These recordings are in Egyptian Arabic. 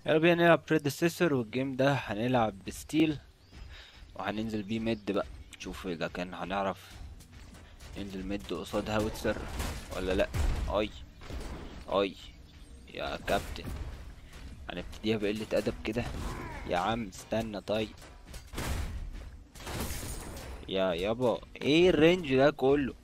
يلا بينا نلعب بريديسيسور والجيم ده هنلعب بستيل وهننزل بيه ميد بقى نشوف اذا كان هنعرف ننزل ميد قصاد هاوتسر ولا لا اي اي يا كابتن هنبتديها بقلة ادب كده يا عم استنى طيب يا يابا ايه الرينج ده كله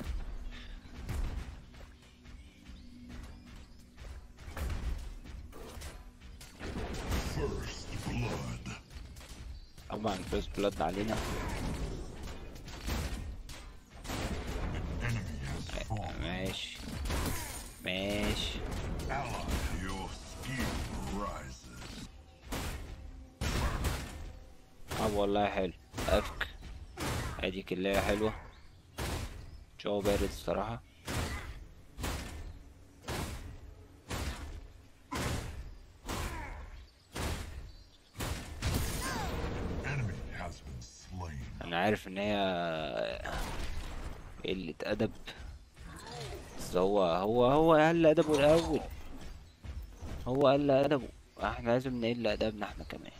First blood. طبعا فيرست بلاد علينا Enemy has fallen. ماشي ماشي Ally. Your skill rises. اه والله حلو افك ادي كلاية حلوة جو بارد الصراحة Enemy has been slain. انا عارف ان هي قلة ادب بس هو هو هو قل ادبه الاول هو قل ادبه احنا لازم نقل ادبنا احنا كمان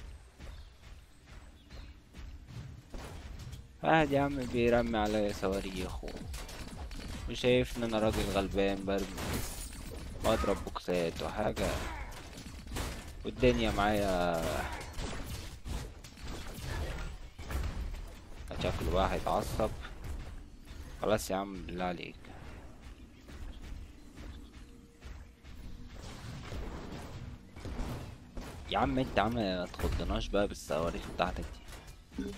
واحد يا عم بيرمي عليا صواريخ و- وشايفني انا راجل غلبان برمي واضرب بوكسات وحاجة والدنيا معايا شكله بقى هيتعصب خلاص يا عم بالله عليك يا عم انت عم ما تخضناش بقى بالصواريخ بتاعتك دي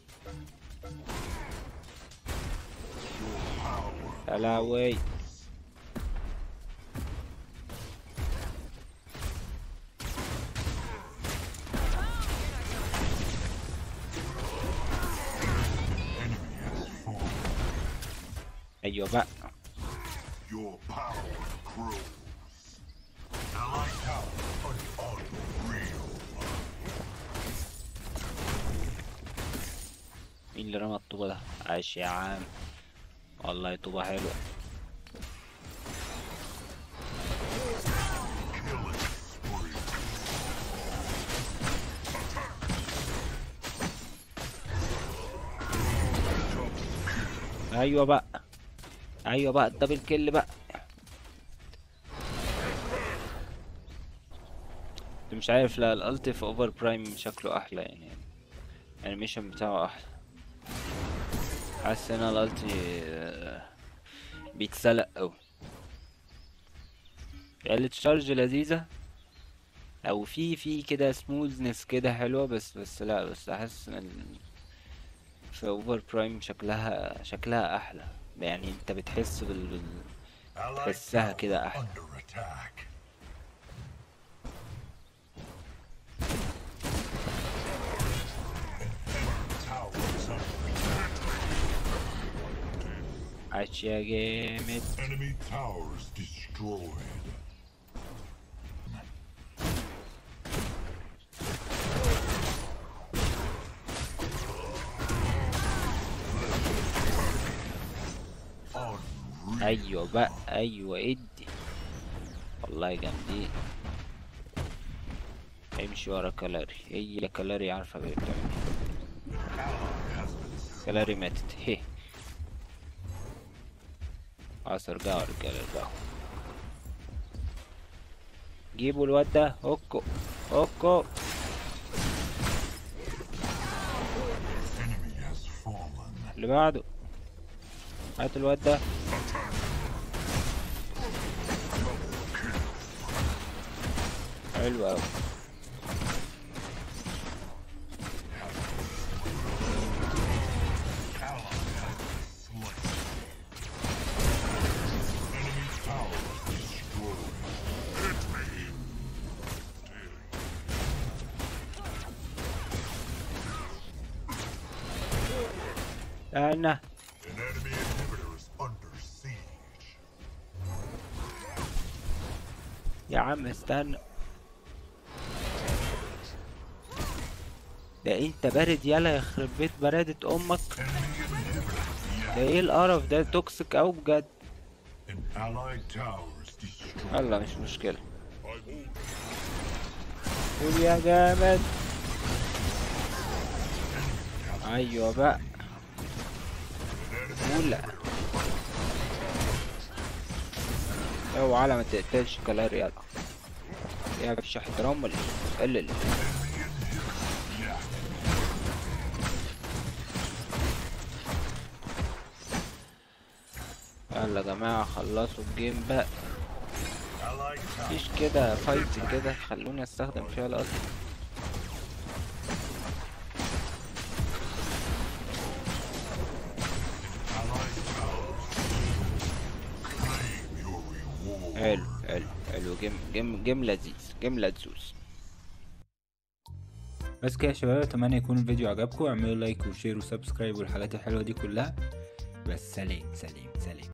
يا لهوي Enemy has fallen. ايوه بقى Your power grows. Ally tower unreal. مين اللي رمى الطوبة ده عاش يا عم والله طوبة حلوة Killing spree. ايوه بقى ايوه بقى الدبل كيل بقى انت مش عارف لا الالت في اوفر برايم شكله احلى يعني الانيميشن بتاعه احلى حاسس ان الالت آه، بيتسلق اوي يعني التشارج لذيذة او في في كده سموزنس كده حلوة بس بس لا بس احس ان ال- في اوفر برايم شكلها شكلها احلى يعني انت بتحس بال, بال... Ally تحسها tower كده احلى under attack. Tower is under attack. عاش يا جامد Enemy towers destroyed. Unreal. ايوه بقى ايوه ادي والله جامدين امشي ورا كالاري هي كالاري عارفه بقى بتعمل ايه Ally has been slain. كالاري ماتت هي خلاص ارجعوا رجاله ارجعوا جيبوا الواد ده هوكو هوكو Enemy has fallen. اللي بعده هات الواد ده حلو اوي Ally has been slain. Enemy tower destroyed. Hit me. استنى An enemy inhibitor is under siege. يا عم استنى ده انت بارد يلا يخرب بيت برادة امك Enemy inhibitor ده ايه القرف ده توكسيك اوي بجد An allied tower is destroyed. يلا مش مشكلة I will قول يا جامد ايوه بقى قول اوعى على ما تقتلش كلار يلا يا مفيش احترام ولا ايه قلل يلا يا جماعة خلصوا الجيم بقى Allied tower. مفيش كده فايت كده خلوني استخدم فيها الأصل Allied tower. Claim your reward. حلو حلو حلو جيم جيم جيم لذيذ جيم لذوذ بس كده يا شباب اتمنى يكون الفيديو عجبكم اعملوا لايك وشير وسبسكرايب والحاجات الحلوه دي كلها بس سلام سلام سلام